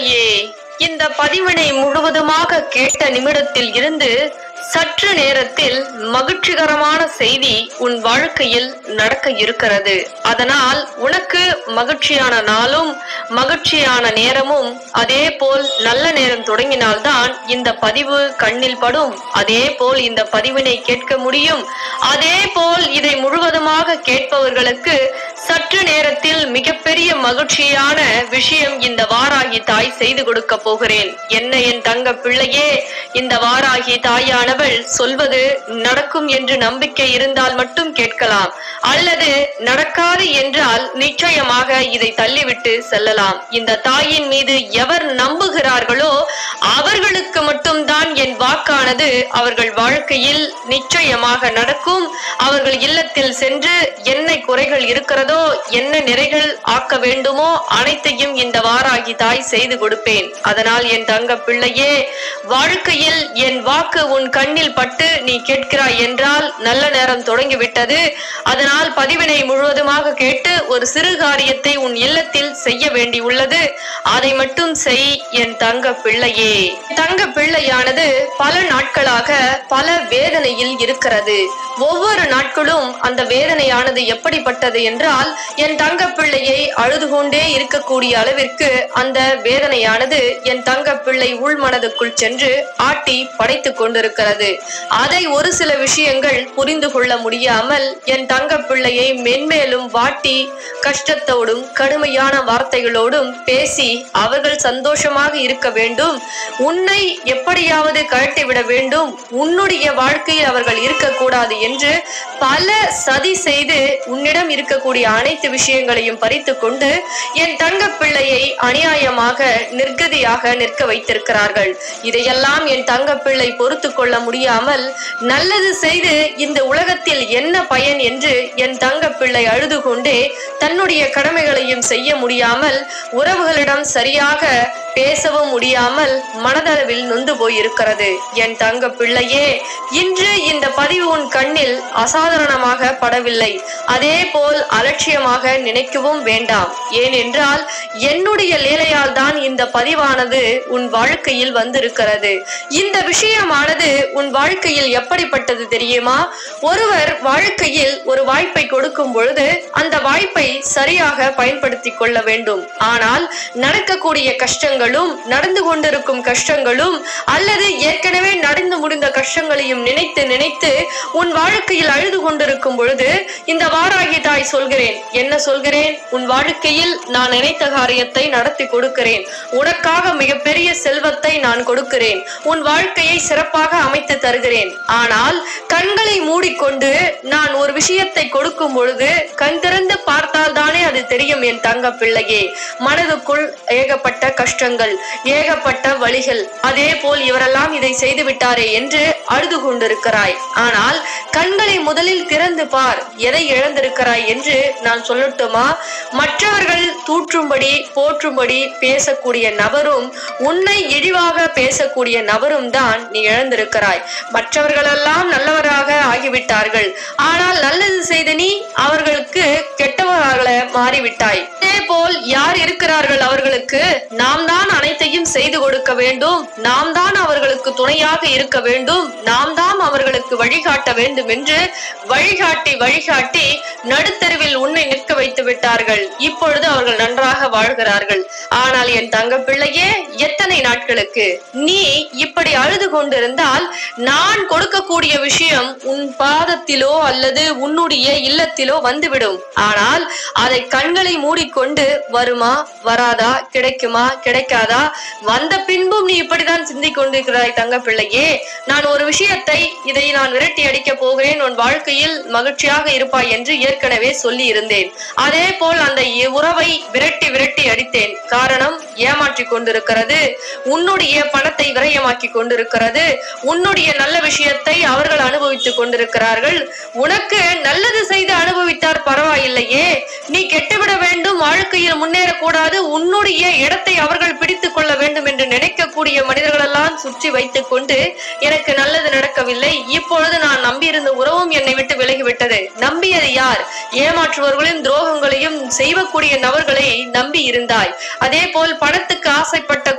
பிள்ளையே இந்த பதிவினை முழுவதுமாக கேட்ட நிமிடத்தில் இருந்து சற்று நேரத்தில் மகிழ்ச்சிகரமான செய்தி உன் வாழ்க்கையில் நடக்க இருக்கிறது அதனால் உனக்கு மகிழ்ச்சியான நாளும் மகிழ்ச்சியான நேரமும் அதே போல் நல்ல நேரம் தொடங்கினால்தான் இந்த பதிவு கண்ணில் படும் அதே போல் இந்த பதிவினை கேட்க முடியும் அதே போல் இதை முழுவதுமாக கேட்பவர்களுக்கு சற்று நேரத்தில் மிகப்பெரிய மகிழ்ச்சியான விஷயம் இந்த வாராகி தாய் செய்து கொடுக்க போகிறேன் என்ன என் தங்க பிள்ளையே இந்த வாராகி தாயானவள் சொல்வது நடக்கும் என்று நம்பிக்கை இருந்தால் மட்டும் கேட்கலாம் அல்லது நடக்காது என்றால் நிச்சயமாக இதை தள்ளிவிட்டு செல்லலாம் இந்த தாயின் மீது எவர் நம்புகிறார்களோ அவர்களுக்கு மட்டும்தான் என் வாக்கானது அவர்கள் வாழ்க்கையில் நிச்சயமாக நடக்கும் அவர்கள் இல்லத்தில் சென்று என்ன குறைகள் இருக்கிறதோ என்ன நிறைகள் ஆக்க வேண்டுமோ அனைத்தையும் இந்த வாராகி தாய் செய்து கொடுப்பேன் அதனால் என் தங்க பிள்ளையே வாழ்க்கையில் என் வாக்கு உன் கண்ணில் பட்டு நீ கேட்கிறாய் என்றால் நல்ல நேரம் தொடங்கிவிட்டது அதனால் பதிவினை முழுவதுமாக கேட்டு ஒரு சிறு காரியத்தை உன் இல்லத்தில் செய்ய வேண்டியுள்ளது அதை மட்டும் செய் என் தங்க பிள்ளையே தங்க பிள்ளையானது பல நாட்களாக பல வேதனையில் இருக்கிறது ஒவ்வொரு நாட்களும் அந்த வேதனையானது எப்படிப்பட்டது என்றால் என் தங்க பிள்ளையை அழுது கொண்டே இருக்கக்கூடிய அளவிற்கு அந்த வேதனையானது என் தங்க பிள்ளை உள்மனதுக்குள் சென்று ஆட்டி படைத்துக் கொண்டிருக்கிறது அதை ஒரு சில விஷயங்கள் புரிந்து கொள்ள முடியாமல் என் தங்க பிள்ளையை மென்மேலும் வாட்டி கஷ்டத்தோடும் கடுமையான வார்த்தைகளோடும் பேசி அவர்கள் சந்தோஷமாக இருக்க வேண்டும் உன்னை எப்படியாவது கழட்டிவிட வேண்டும் உன்னுடைய வாழ்க்கையில் அவர்கள் இருக்கக்கூடாது என்று பல சதி செய்து உன்னிடம் இருக்கக்கூடிய அனைத்து விஷயங்களையும் பறித்து கொண்டு என் தங்க பிள்ளையை அநியாயமாக நிர்கதியாக நிற்க வைத்திருக்கிறார்கள் இதையெல்லாம் என் தங்க பிள்ளை பொறுத்து கொள்ள முடியாமல் நல்லது செய்து இந்த உலகத்தில் என்ன பயன் என்று என் தங்க பிள்ளை அழுது கொண்டே தன்னுடைய கடமைகளையும் செய்ய முடியாமல் உறவுகளிடம் சரியாக பேசவும் முடியாமல் மனதளவில் நொந்து போயிருக்கிறது என் தங்க பிள்ளையே இன்று இந்த பதிவு உன் கண்ணில் அசாதாரணமாக படவில்லை அதே போல் அலட்சியமாக நினைக்கவும் வேண்டாம் ஏனென்றால் என்னுடைய லீலையால் தான் இந்த பதிவானது உன் வாழ்க்கையில் வந்திருக்கிறது இந்த விஷயமானது உன் வாழ்க்கையில் எப்படிப்பட்டது தெரியுமா ஒருவர் வாழ்க்கையில் ஒரு வாய்ப்பை கொடுக்கும் பொழுது அந்த வாய்ப்பை சரியாக பயன்படுத்தி கொள்ள வேண்டும் ஆனால் நடக்கக்கூடிய கஷ்டங்களும் நடந்து கொண்டிருக்கும் கஷ்டங்களும் அல்லது ஏற்கனவே நடந்து முடிந்த கஷ்டங்களையும் நினைத்து நினைத்து உன் வாழ்க்கையில் அழுது கொண்டிருக்கும் பொழுது இந்த வாராகி தாய் சொல்கிறேன் என்ன சொல்கிறேன் உன் வாழ்க்கையில் நான் நினைத்த காரியத்தை நடத்தி கொடுக்கிறேன் உனக்காக மிகப்பெரிய செல்வத்தை நான் கொடுக்கிறேன் உன் வாழ்க்கையை சிறப்பாக அமைத்து தருகிறேன் ஆனால் கண்களை மூடிக்கொண்டு நான் ஒரு விஷயத்தை கொடுக்கும் பொழுது கண் திறந்து பார்த்தால் தானே அது தெரியும் என் தங்க பிள்ளையே மனதுக்குள் ஏகப்பட்ட கஷ்டங்கள் ஏகப்பட்ட வழிகள் அதே போல் இவரெல்லாம் இதை செய்து விட்டாரே என்று அழுது கொண்டிருக்கிறாய் ஆனால் கண்களை முதலில் திறந்து பார் எதை இழந்திருக்கிறாய் என்று நான் சொல்லட்டுமா மற்றவர்கள் தூற்றும்படி போற்றும்படி பேசக்கூடிய நபரும் உன்னை இழிவாக பேசக்கூடிய நபரும் தான் நீ இழந்திருக்கிறாய் மற்றவர்களெல்லாம் நல்லவராக ஆகிவிட்டார்கள் ஆனால் நல்லது செய்த நீ அவர்களுக்கு கெட்டவராக மாறிவிட்டாய் அதே போல் யார் இருக்கிறார்கள் அவர்களுக்கு நாம் தான் அனைத்தையும் செய்து கொடுக்க வேண்டும் நாம் தான் அவர்களுக்கு துணையாக இருக்க வேண்டும் நாம் தான் அவர்களுக்கு வழிகாட்ட வேண்டும் என்று வழிகாட்டி வழிகாட்டி நடுத்தருவில் உன்னை நிற்க வைத்து விட்டார்கள் இப்பொழுது அவர்கள் நன்றாக வாழ்கிறார்கள் ஆனால் என் தங்க பிள்ளையே எத்தனை நாட்களுக்கு நீ இப்படி அழுது கொண்டிருந்தால் நான் கொடுக்கக்கூடிய விஷயம் உன் பாதத்திலோ அல்லது உன்னுடைய இல்லத்திலோ வந்துவிடும் ஆனால் அதை கண்களை மூடிக்கொண்டு வருமா வராதா கிடைக்குமா கிடைக்காதா வந்த பின்பும் நீ இப்படிதான் சிந்திக் கொண்டிருக்கிறாய் தங்க பிள்ளையே நான் ஒரு விஷயத்தை இதை நான் விரட்டி அடிக்க போகிறேன் உன் வாழ்க்கையில் மகிழ்ச்சியாக இருப்பாய் என்று ஏற்கனவே சொல்லி இருந்தேன் அதே போல் அந்த இ- உறவை விரட்டி விரட்டி அடித்தேன் காரணம் ஏமாற்றி கொண்டிருக்கிறது உன்னுடைய பணத்தை விரயமாக்கி கொண்டிருக்கிறது உன்னுடைய நல்ல விஷயத்தை அவர்கள் அனுபவித்துக் கொண்டிருக்கிறார்கள் உனக்கு நல்லது செய்து அனுபவித்தார் பரவாயில்லையே நீ கெட்டுவிட வேண்டும் வாழ்க்கையில் முன்னேறக்கூடாது உன்னுடைய இடத்தை அவர்கள் பிடித்துக் கொள்ள வேண்டும் என்று நினைக்கக்கூடிய மனிதர்கள் எல்லாம் சுற்றி வைத்துக் கொண்டு எனக்கு நல்லது நடக்கவில்லை இப்பொழுது நான் நம்பியிருந்த உறவும் என்னை விட்டு விலகிவிட்டது நம்பியது யார் ஏமாற்றுவர்களையும் துரோகங்களையும் செய்யக்கூடிய நபர்களை நம்பி இருந்தாய் அதே போல் பணத்துக்கு ஆசைப்பட்ட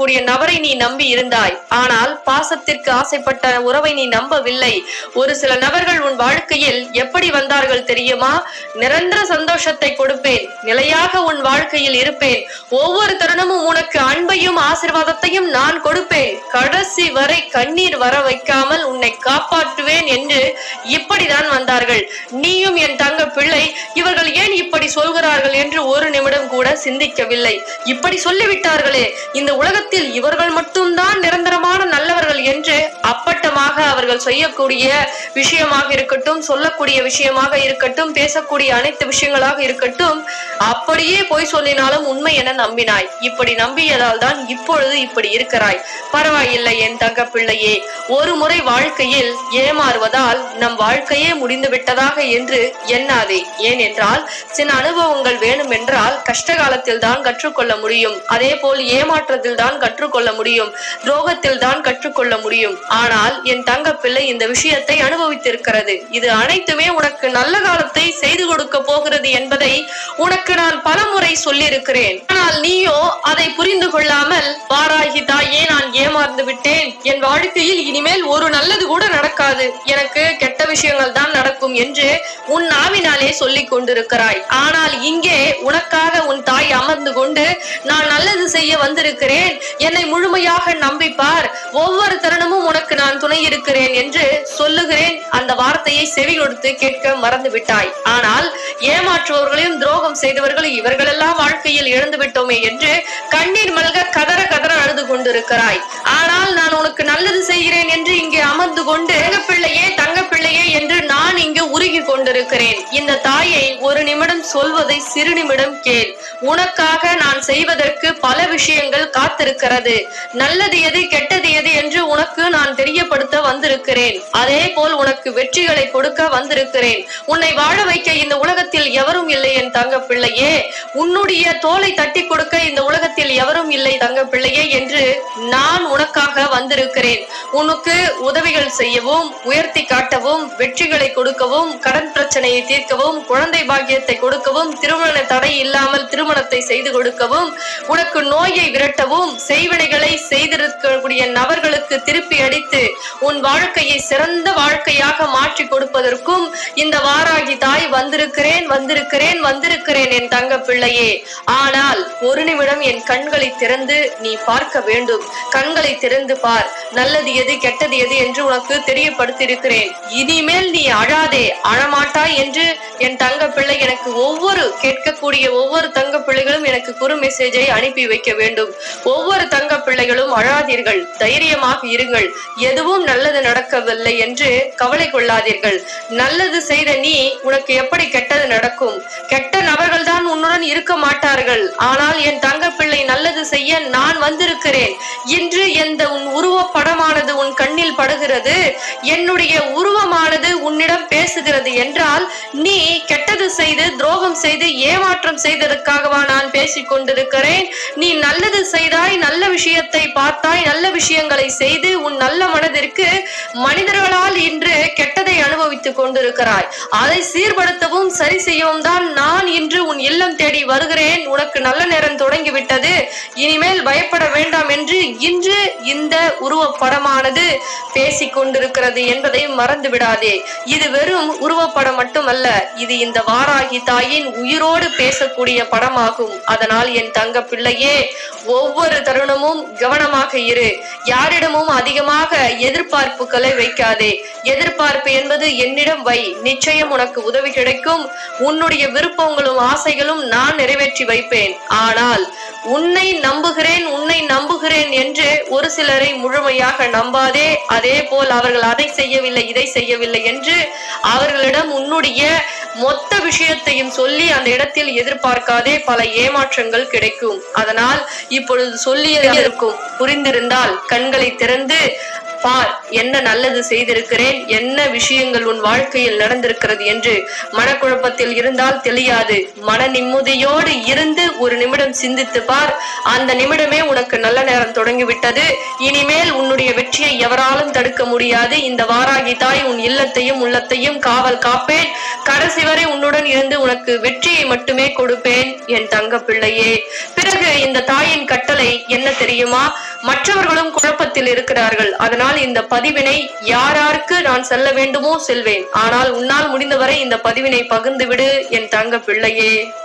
சொல்லக்கூடிய நபரை நீ நம்பி இருந்தாய் ஆனால் பாசத்திற்கு ஆசைப்பட்ட உறவை நீ நம்பவில்லை ஒரு சில நபர்கள் உன் வாழ்க்கையில் எப்படி வந்தார்கள் தெரியுமா நிரந்தர சந்தோஷத்தை கொடுப்பேன் நிலையாக உன் வாழ்க்கையில் இருப்பேன் ஒவ்வொரு தருணமும் உனக்கு அன்பையும் ஆசிர்வாதத்தையும் நான் கொடுப்பேன் கடைசி வரை கண்ணீர் வர வைக்காமல் உன்னை காப்பாற்றுவேன் என்று இப்படிதான் வந்தார்கள் நீயும் என் தங்க பிள்ளை இவர்கள் ஏன் இப்படி சொல்கிறார்கள் என்று ஒரு நிமிடம் கூட சிந்திக்கவில்லை இப்படி சொல்லிவிட்டார்களே இந்த உலகத்தில் இவர்கள் மட்டும்தான் நிரந்தரமான நல்லவர்கள் என்று அப்பட்டமாக அவர்கள் செய்யக்கூடிய விஷயமாக இருக்கட்டும் சொல்லக்கூடிய விஷயமாக இருக்கட்டும் பேசக்கூடிய அனைத்து விஷயங்களாக இருக்கட்டும் அப்படியே போய் சொல்லினாலும் உண்மை என நம்பினாய் இப்படி நம்பியதால் தான் இப்பொழுது இப்படி இருக்கிறாய் பரவாயில்லை என் தங்க பிள்ளையே ஒரு முறை வாழ்க்கையில் ஏமாறுவதால் நம் வாழ்க்கையே முடிந்து விட்டதாக என்று எண்ணாதே ஏனென்றால் சில அனுபவங்கள் வேணும் என்றால் கஷ்ட காலத்தில் தான் கற்றுக்கொள்ள முடியும் அதே போல் ஏமாற்றத்தில் தான் கற்றுக்கொள்ள முடியும் துரோகத்தில் தான் கற்றுக்கொள்ள முடியும் ஆனால் என் தங்க பிள்ளை இந்த விஷயத்தை அனுபவித்திருக்கிறது இது அனைத்துமே உனக்கு நல்ல காலத்தை செய்து கொடுக்க போகிறது என்பதை உனக்கு நான் பலமுறை சொல்லியிருக்கிறேன் ஆனால் நீயோ அதை புரிந்து கொள்ளாமல் வாராகி தாயே நான் ஏமாந்து விட்டேன் என் வாழ்க்கையில் இனிமேல் ஒரு நல்லது கூட நடக்காது எனக்கு கெட்ட விஷயங்கள் தான் நடக்கும் என்று உன் நாவினாலே சொல்லிக் கொண்டிருக்கிறாய் ஆனால் இங்கே உனக்காக உன் தாய் அமர்ந்து கொண்டு நான் நல்லது செய்ய வந்திருக்கிறேன் என்னை முழுமையாக நம்பிப்பார் ஒவ்வொரு தருணமும் உனக்கு நான் துணை இருக்கிறேன் என்று சொல்லுகிறேன் அந்த வார்த்தையை செவி கொடுத்து கேட்க மறந்து விட்டாய் ஆனால் ஏமாற்றுபவர்களையும் துரோகம் செய்தவர்களும் இவர்களெல்லாம் வாழ்க்கையில் இழந்து விட்டோமே என்று கண்ணீர் மல்க கதற கதற அழுது கொண்டிருக்கிறாய் ஆனால் நான் உனக்கு நல்லது செய்கிறேன் என்று இங்கே அமர்ந்து கொண்டு தங்க பிள்ளையே தங்க பிள்ளையே என்று நான் இங்கு உருகி கொண்டிருக்கிறேன் இந்த தாயை ஒரு நிமிடம் சொல்வதை சிறு நிமிடம் கேள் உனக்காக நான் செய்வதற்கு பல விஷயங்கள் காத்திருக்கிறது நல்லது எது கெட்டது எது என்று உனக்கு நான் தெரியப்படுத்த வந்திருக்கிறேன் அதே போல் உனக்கு வெற்றிகளை கொடுக்க வந்திருக்கிறேன் உன்னை வாழ வைக்க இந்த உலகத்தில் எவரும் இல்லை என் தங்க பிள்ளையே உன்னுடைய தோலை தட்டி கொடுக்க இந்த உலகத்தில் எவரும் இல்லை தங்க பிள்ளையே என்று நான் உனக்காக வந்திருக்கிறேன் உனக்கு உதவிகள் செய்யவும் உயர்த்தி காட்டவும் வெற்றிகளை கொடுக்கவும் கடன் பிரச்சனையை தீர்க்கவும் குழந்தை பாக்கியத்தை கொடுக்கவும் திருமண தடை இல்லாமல் திருமணத்தை செய்து கொடுக்கவும் உனக்கு நோயை விரட்டவும் செய்வினைகளை செய்திருக்கக்கூடிய நபர்களுக்கு திருப்பி அடித்து உன் வாழ்க்கையை சிறந்த வாழ்க்கையாக மாற்றி கொடுப்பதற்கும் இந்த வாராகி தாய் வந்திருக்கிறேன் வந்திருக்கிறேன் வந்திருக்கிறேன் என் தங்க பிள்ளையே ஆனால் ஒரு நிமிடம் என் கண்களை திறந்து நீ பார்க்க வேண்டும் கண்களை திறந்து பார் நல்லது எது கெட்டது எது என்று உனக்கு தெரியப்படுத்தியிருக்கிறேன் இனிமேல் நீ அழாதே அழமாட்டாய் என்று என் தங்க பிள்ளை எனக்கு ஒவ்வொரு கேட்கக்கூடிய ஒவ்வொரு தங்க பிள்ளைகளும் எனக்கு குறு மெசேஜை அனுப்பி வைக்க வேண்டும் ஒவ்வொரு தங்க பிள்ளைகளும் அழாதீர்கள் தைரியமாக இருங்கள் எதுவும் நல்லது நடக்கவில்லை என்று கவலை கொள்ளாதீர்கள் நல்லது செய்த நீ உனக்கு எப்படி கெட்டது நடக்கும் கெட்ட நபர்கள் தான் உன்னுடன் இருக்க மாட்டார்கள் ஆனால் என் தங்க பிள்ளை நல்லது செய்ய நான் வந்திருக்கிறேன் இன்று எந்த உன் உருவப்படமானது உன் கண்ணில் படுகிறது என்னுடைய உருவமானது உன்னிடம் பேசுகிறது என்றால் நீ கெட்டது செய்து துரோகம் செய்து ஏமாற்றம் செய்ததற்காகவா நான் பேசிக் கொண்டிருக்கிறேன் நீ நல்லது செய்தாய் நல்ல விஷயத்தை பார்த்தாய் நல்ல விஷயங்களை செய்து உன் நல்ல மனதிற்கு மனிதர்களால் இன்று கெட்டதை அனுபவித்துக் கொண்டிருக்கிறாய் அதை சீர்படுத்தவும் சரி செய்யவும் தான் நான் இன்று உன் இல்லம் தேடி வருகிறேன் உனக்கு நல்ல நேரம் தொடங்கிவிட்டது இனிமேல் பயப்பட வேண்டாம் என்று இன்று இந்த உருவப்படமானது பேசிக் கொண்டிருக்கிறது என்பதை மறந்து விடாதே இது வெறும் உருவப்படம் மட்டுமல்ல இது இந்த வாராகி தாயின் உயிரோடு பேசக்கூடிய படமாகும் அதனால் என் தங்க பிள்ளையே ஒவ்வொரு தருணமும் கவனமாக இரு யாரிடமும் அதிகமாக எதிர்பார்ப்புகளை வைக்காதே எதிர்பார்ப்பு என்பது என்னிடம் வை நிச்சயம் உனக்கு உதவி கிடைக்கும் உன்னுடைய விருப்பங்களும் ஆசைகளும் நான் நிறைவேற்றி வைப்பேன் ஆனால் உன்னை நம்புகிறேன் உன்னை நம்புகிறேன் என்று ஒரு சிலரை முழுமையாக நம்பாதே அதே போல் அவர்கள் அதை செய்யவில்லை இதை செய்யவில்லை என்று அவர்களிடம் உன்னுடைய மொத்த விஷயத்தையும் சொல்லி அந்த இடத்தில் எதிர்பார்க்காதே பல ஏமாற்றங்கள் கிடைக்கும் அதனால் இப்பொழுது சொல்லியது இருக்கும் புரிந்திருந்தால் கண்களை திறந்து பார் என்ன நல்லது செய்திருக்கிறேன் என்ன விஷயங்கள் உன் வாழ்க்கையில் நடந்திருக்கிறது என்று மனக்குழப்பத்தில் இருந்தால் தெரியாது மன நிம்மதியோடு இருந்து ஒரு நிமிடம் சிந்தித்து பார் அந்த நிமிடமே உனக்கு நல்ல நேரம் தொடங்கிவிட்டது இனிமேல் உன்னுடைய வெற்றியை எவராலும் தடுக்க முடியாது இந்த வாராகி தாய் உன் இல்லத்தையும் உள்ளத்தையும் காவல் காப்பேன் கடைசி வரை உன்னுடன் இருந்து உனக்கு வெற்றியை மட்டுமே கொடுப்பேன் என் தங்க பிள்ளையே பிறகு பிறகு இந்த தாயின் கட்டளை என்ன தெரியுமா மற்றவர்களும் குழப்பத்தில் இருக்கிறார்கள் அதனால் இந்த பதிவினை யாராருக்கு நான் செல்ல வேண்டுமோ செல்வேன் ஆனால் உன்னால் முடிந்தவரை இந்த பதிவினை பகிர்ந்து விடு என் தங்க பிள்ளையே